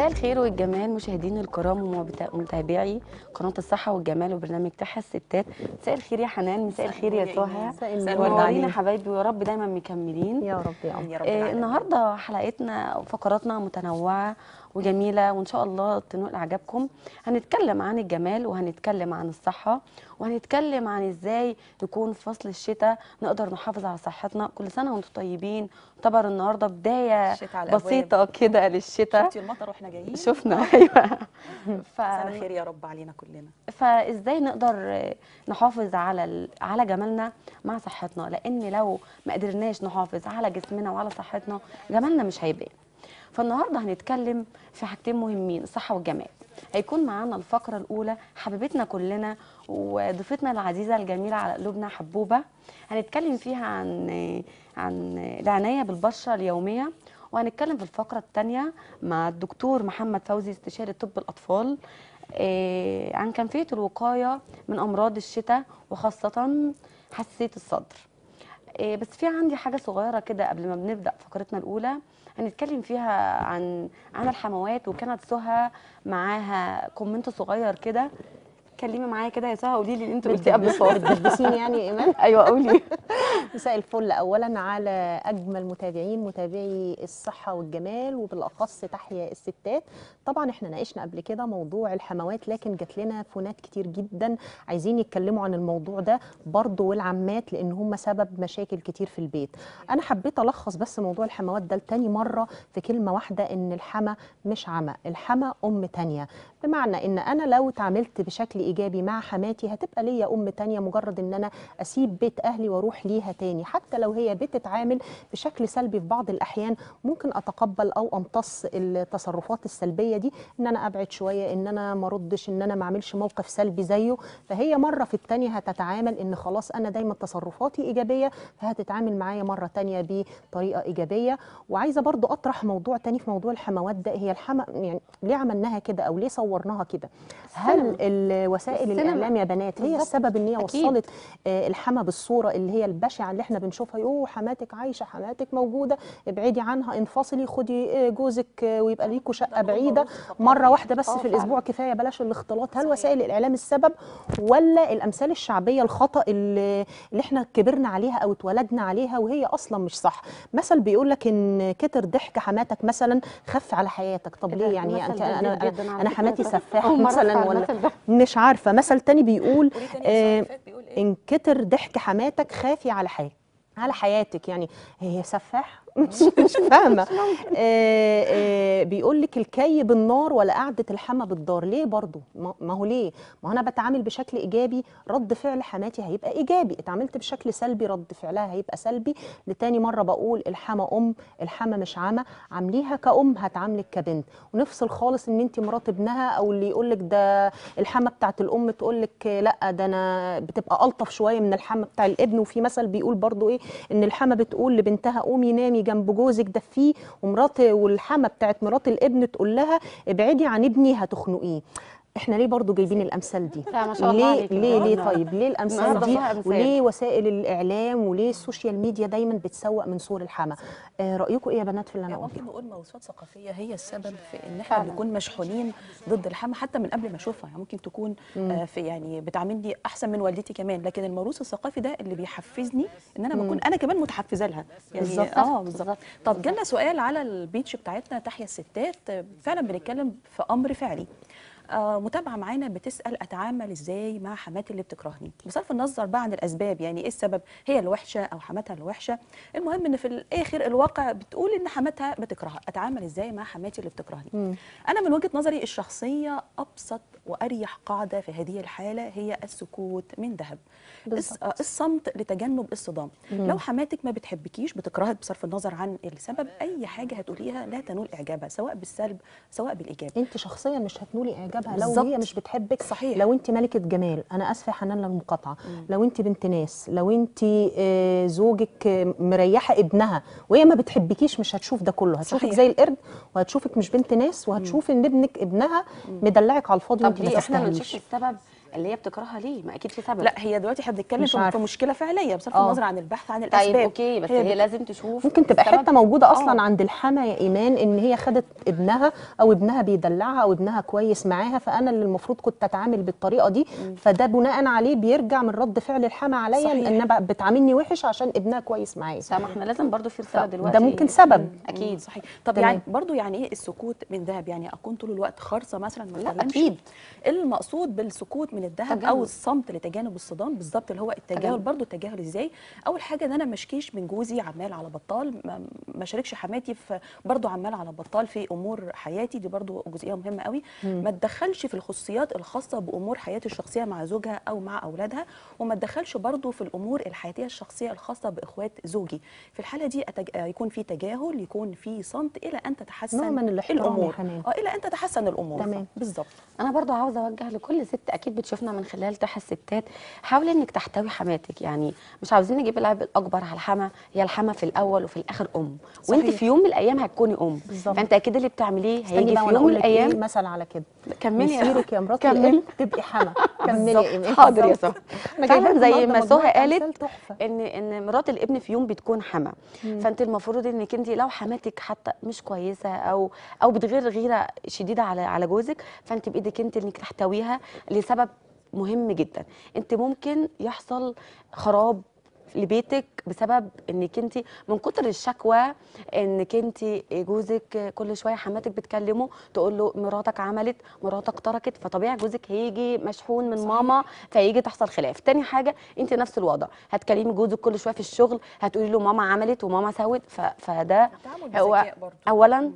مساء الخير والجمال مشاهدينا الكرام ومبت- ومتابعي قناه الصحه والجمال وبرنامج تحيا الستات مساء الخير يا حنان مساء الخير يا سهى مساء النور منورين يا عليك. حبايبي ويا رب دايما مكملين يا رب يا قمر يا رب آه العالمين. النهارده حلقتنا وفقراتنا متنوعه وجميله وان شاء الله تنول اعجابكم هنتكلم عن الجمال وهنتكلم عن الصحه وهنتكلم عن ازاي نكون في فصل الشتاء نقدر نحافظ على صحتنا كل سنه وانتم طيبين طبعا النهارده بدايه الشتاء على الأبواب. بسيطه كده للشتاء شفتي المطر واحنا جايين شفنا ايوه ف... سنة خير يا رب علينا كلنا فازاي نقدر نحافظ على ال- على جمالنا مع صحتنا لان لو ما قدرناش نحافظ على جسمنا وعلى صحتنا جمالنا مش هيبان فالنهارده هنتكلم في حاجتين مهمين الصحه والجمال هيكون معانا الفقره الاولى حبيبتنا كلنا وضيفتنا العزيزه الجميله على قلوبنا حبوبه هنتكلم فيها عن عن العنايه بالبشره اليوميه وهنتكلم في الفقره الثانيه مع الدكتور محمد فوزي استشاري طب الاطفال آه، عن كيفيه الوقايه من امراض الشتاء وخاصه حساسيه الصدر آه، بس في عندي حاجه صغيره كده قبل ما بنبدا فقرتنا الاولى هنتكلم فيها عن عن الحموات وكانت سهى معاها كومنت صغير كده كلمي معايا كده يا سهى قولي لي اللي انت قلتيه قبل الفاصل بتدبسيني يعني يا ايمان ايوه قولي مساء الفل اولا على اجمل متابعين متابعي الصحه والجمال وبالاخص تحيا الستات طبعا احنا ناقشنا قبل كده موضوع الحموات لكن جات لنا فونات كتير جدا عايزين يتكلموا عن الموضوع ده برضه والعمات لان هم سبب مشاكل كتير في البيت انا حبيت الخص بس موضوع الحموات ده لتاني مره في كلمه واحده ان الحما مش عمى الحما ام تانية بمعنى ان انا لو اتعاملت بشكل ايجابي مع حماتي هتبقى ليا ام تانية مجرد ان انا اسيب بيت اهلي واروح ليها تاني حتى لو هي بتتعامل بشكل سلبي في بعض الاحيان ممكن اتقبل او امتص التصرفات السلبيه دي ان انا ابعد شويه ان انا ما اردش ان انا ما اعملش موقف سلبي زيه فهي مره في التانية هتتعامل ان خلاص انا دايما تصرفاتي ايجابيه فهتتعامل معايا مره تانية بطريقه ايجابيه وعايزه برضو اطرح موضوع تاني في موضوع الحموات ده هي الحما يعني ليه عملناها كده او ليه صورناها كده هل الوسائل السينما. الاعلام يا بنات هي بالظبط. السبب ان هي أكيد. وصلت آه، الحما بالصوره اللي هي البشعه اللي احنا بنشوفها يوه حماتك عايشه حماتك موجوده ابعدي عنها انفصلي خدي آه، جوزك آه، ويبقى ليكوا شقه بعيده مره واحده بس آه، في فعلا. الاسبوع كفايه بلاش الاختلاط هل صحيح. وسائل الاعلام السبب ولا الامثال الشعبيه الخطا اللي, اللي احنا كبرنا عليها او اتولدنا عليها وهي اصلا مش صح مثل بيقول لك ان كتر ضحك حماتك مثلا خف على حياتك طب إيه ليه ده؟ يعني المثل انت ده انا جديد جداً على انا فكرة. حماتي ده سفاح أول مرة مثلا أسمع ولا المثل ده. مش عارفه مثل تاني بيقول قولي تاني آه، السؤال اللي فات بيقول ايه ان كتر ضحك حماتك خافي على حياتك على حياتك يعني هي سفاح مش مش فاهمه آه آه بيقول لك الكي بالنار ولا قعده الحما بالدار ليه برضو ما ما هو ليه ما هو انا بتعامل بشكل ايجابي رد فعل حماتي هيبقى ايجابي اتعاملت بشكل سلبي رد فعلها هيبقى سلبي لتاني مره بقول الحما ام الحما مش عمى عامليها كأم هتعاملك كبنت ونفصل خالص ان انت مرات ابنها او اللي يقول لك ده الحما بتاعت الام تقول لك لا ده انا بتبقى الطف شويه من الحما بتاع الابن وفي مثل بيقول برضو ايه ان الحما بتقول لبنتها قومي نامي جنب جوزك دفيه ومرات والحما بتاعت مرات الابن تقول لها ابعدي عن ابني هتخنقيه احنا ليه برضو جايبين الامثال دي لا، ما شاء الله ليه عليك. ليه ليه النهاردة- طيب ليه الامثال النهاردة دي فيها أمثال. وليه وسائل الاعلام وليه السوشيال ميديا دايما بتسوق من سور الحما آه رايكم ايه يا بنات في اللي انا يعني قلته ممكن نقول موروثات ثقافيه هي السبب في ان احنا فعلاً. بنكون مشحونين ضد الحما حتى من قبل ما اشوفها يعني ممكن تكون آه في يعني بتعاملني احسن من والدتي كمان لكن الموروث الثقافي ده اللي بيحفزني ان انا بكون انا كمان متحفزه لها يعني بالظبط. اه بالظبط طب جالنا سؤال على البيتش بتاعتنا تحيا الستات آه، فعلا بنتكلم في امر فعلي آه متابعه معانا بتسال اتعامل ازاي مع حماتي اللي بتكرهني بصرف النظر بقى عن الاسباب يعني ايه السبب هي الوحشه او حماتها الوحشه المهم ان في الاخر الواقع بتقول ان حماتها بتكرهها اتعامل ازاي مع حماتي اللي بتكرهني انا من وجهه نظري الشخصيه ابسط واريح قاعده في هذه الحاله هي السكوت من ذهب الص- آه، الصمت لتجنب الصدام لو حماتك ما بتحبكيش بتكرهك بصرف النظر عن السبب اي حاجه هتقوليها لا تنول اعجابها سواء بالسلب سواء بالايجاب انت شخصيا مش هتنولي اعجابها لو بالظبط. هي مش بتحبك صحيح. لو انت ملكه جمال انا اسفه يا حنان للمقاطعه لو انت بنت ناس لو انت آه، زوجك آه، مريحه ابنها وهي ما بتحبكيش مش هتشوف ده كله هتشوفك صحيح. زي القرد وهتشوفك مش بنت ناس وهتشوف ان ابنك ابنها مدلعك على الفاضي طب وانت ما ليه احنا ما تستاهليش نشوفش السبب اللي هي بتكرهها ليه ما اكيد في سبب لا هي دلوقتي احنا بنتكلم مش في عارفة. في مشكله فعليه بصرف آه. النظر عن البحث عن الاسباب طيب اوكي بس هي, بت- لازم تشوف ممكن تبقى السبب. حته موجوده اصلا آه. عند الحما يا ايمان ان هي خدت ابنها او ابنها بيدلعها او ابنها كويس معاها فانا اللي المفروض كنت اتعامل بالطريقه دي فده بناء عليه بيرجع من رد فعل الحما عليا صحيح. ان أنا بتعاملني وحش عشان ابنها كويس معايا طب ما احنا لازم برضو في رساله ف- دلوقتي ده ممكن سبب. اكيد صحيح طب تمام. يعني برضو يعني ايه السكوت من ذهب يعني اكون طول الوقت خرصه مثلا ما لا، اتكلمش أكيد. المقصود بالسكوت من الذهب تجاهل. او الصمت لتجانب الصدام بالظبط اللي هو التجاهل تجاهل. برضو التجاهل ازاي اول حاجه ان انا ما اشكيش من جوزي عمال على بطال ما- ما شاركش حماتي في برضو عمال على بطال في امور حياتي دي برضو جزئيه مهمه قوي ما اتدخلش في الخصوصيات الخاصه بامور حياتي الشخصيه مع زوجها او مع اولادها وما اتدخلش برضو في الامور الحياتيه الشخصيه الخاصه باخوات زوجي في الحاله دي أتج... يكون في تجاهل يكون في صمت الى ان تتحسن نوع من الاحترام يا الامور حنان. اه الى ان تتحسن الامور تمام. بالظبط انا برضو عاوزه اوجه لكل ست اكيد بتشوفنا من خلال تحت الستات حاولي انك تحتوي حماتك يعني مش عاوزين نجيب العبء الاكبر على الحما هي الحما في الاول وفي الاخر ام وانت صحيح. في يوم من الايام هتكوني ام بالظبط. فانت اكيد اللي بتعمليه استني هيجي بقى في وانا يوم اقول من لك ايه الايام مثل على كده كملي يا مسيرك يا مراتي كملي. الاب تبقي حما كملي يا ايمان حاضر يا بالظبط. سهى احنا جايبين فعلا زي النهاردة ما مجموعة سهى قالت أمثال تحفة. ان ان مرات الابن في يوم بتكون حما فانت المفروض انك انت لو حماتك حتى مش كويسه او او بتغير غيره شديده على على جوزك فانت بايدك انت انك تحتويها لسبب مهم جدا انت ممكن يحصل خراب لبيتك بسبب انك انت من كتر الشكوى انك انت جوزك كل شويه حماتك بتكلمه تقول له مراتك عملت مراتك تركت فطبيعي جوزك هيجي مشحون من ماما فيجي تحصل خلاف تاني حاجه انت نفس الوضع هتكلمي جوزك كل شويه في الشغل هتقولي له ماما عملت وماما سوت ف- فده التعامل هو بذكاء برضو. اولا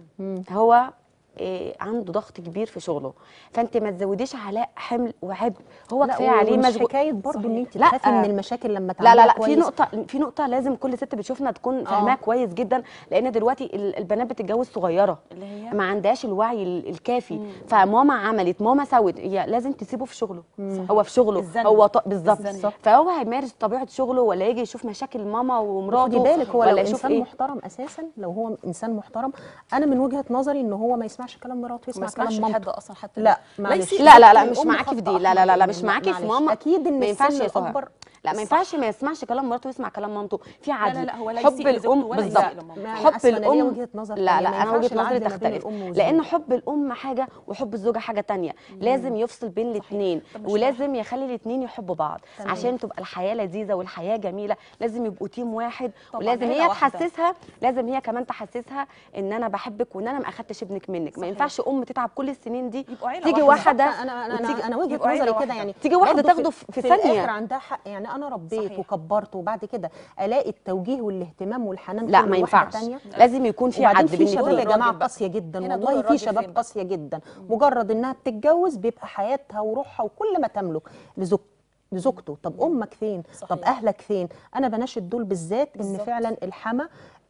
هو إيه عنده ضغط كبير في شغله فانت ما تزوديش عليه حمل وعبء هو لا كفايه عليه ومش مشغول حكايه برضه ان انت لا. تخافي من المشاكل لما لا تعمليها لا لا في كويس. نقطة في نقطة لازم كل ست بتشوفنا تكون فاهماها كويس جدا لأن دلوقتي ال- البنات بتتجوز صغيرة اللي هي؟ ما عندهاش الوعي ال- الكافي فماما عملت ماما سوت هي لازم تسيبه في شغله هو في شغله الزن. هو ط... بالظبط الزن. فهو هيمارس طبيعة شغله ولا يجي يشوف مشاكل ماما ومراته خدي بالك هو لو ولا يشوف انسان ايه محترم اساسا لو هو انسان محترم انا من وجهه نظري ان هو ما يسمعش كلام مراته ما ويسمع يسمعش كلام لحد مامته اصلا حتى لا لو- معلش يسيب لا لا لا الأم مش معاكي في خط دي لا لا لا, لا مش أحمر. معاكي في معلش. ماما اكيد ان ما السن ينفعش يا سهى. الاكبر لا ما ينفعش ما يسمعش كلام مراته ويسمع كلام مامته في عدل لا، هو لا حب يسيء لزوجته الام ولا بالظبط يسيء لمامته. ما أنا حب آسفة، أنا ليا الام وجهة نظر لا تانية، لا ما انا ينفعش وجهه نظري العدل ما بين تختلف الأم والزوج. لان حب الام حاجه وحب الزوجه حاجه تانية لازم يفصل بين الاثنين طب مش ولازم يخلي الاثنين يحبوا بعض تمام. عشان تبقى الحياه لذيذه والحياه جميله لازم يبقوا تيم واحد طبعاً، ولازم عيلة هي واحدة. تحسسها لازم هي كمان تحسسها ان انا بحبك وان انا ما اخدتش ابنك منك ما ينفعش ام تتعب كل السنين دي يبقوا عيلة تيجي واحدة. واحده انا انا وتيجي- انا, أنا وجهه يبقوا عيلة نظري كده واحدة. يعني تيجي واحدة برضه تاخده في- في في ثانية. الاخر عندها حق يعني انا ربيت صحيح. وكبرت وبعد كده الاقي التوجيه والاهتمام والحنان لا كل ما واحدة ينفعش تانية. لازم يكون في وبعدين عدل في بين شباب يا الاثنين جماعه الراجل بقى. قاسيه جدا هنا دور والله في الراجل شباب فين بقى؟ قاسيه جدا مجرد انها بتتجوز بيبقى حياتها وروحها وكل ما تملك لزوج لزوجته طب امك فين طب صحيح. اهلك فين انا بناشد دول بالذات ان بالظبط. فعلا الحما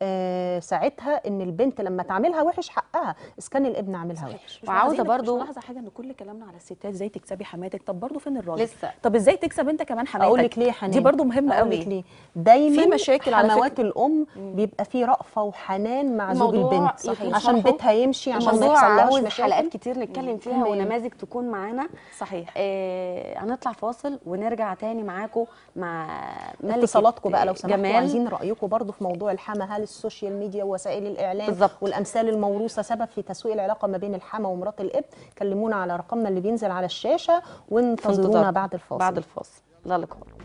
آه ساعتها ان البنت لما تعملها وحش حقها اذا كان الابن عاملها وحش مش وعاوزة ملاحظين- برضو- مش ملاحظه حاجه ان كل كلامنا على الستات ازاي تكسبي حماتك طب برضو فين الراجل لسه. طب ازاي تكسب انت كمان حماتك اقول لك ليه يا حنان دي برضو مهمه اقول قوي لك ليه دايما في مشاكل على حموات فكرة. الام بيبقى في رأفة وحنان مع زوج الموضوع البنت صحيح. عشان شرحه. بيتها يمشي عشان ما الموضوع يحصلهاش عاوز مشاكل حلقات كتير نتكلم فيها تمام. ونماذج تكون معانا صحيح آه هنطلع فاصل ونرجع تاني معاكم مع ملكة اتصالاتكم بقى لو سمحتوا جمال عايزين رايكم برضو في موضوع الحما هل السوشيال ميديا ووسائل الاعلام بالظبط. والامثال الموروثه سبب في تسويق العلاقه ما بين الحما ومرات الاب كلمونا على رقمنا اللي بينزل على الشاشه في وانتظرونا انتظار. بعد الفاصل بعد الفاصل لا لقاء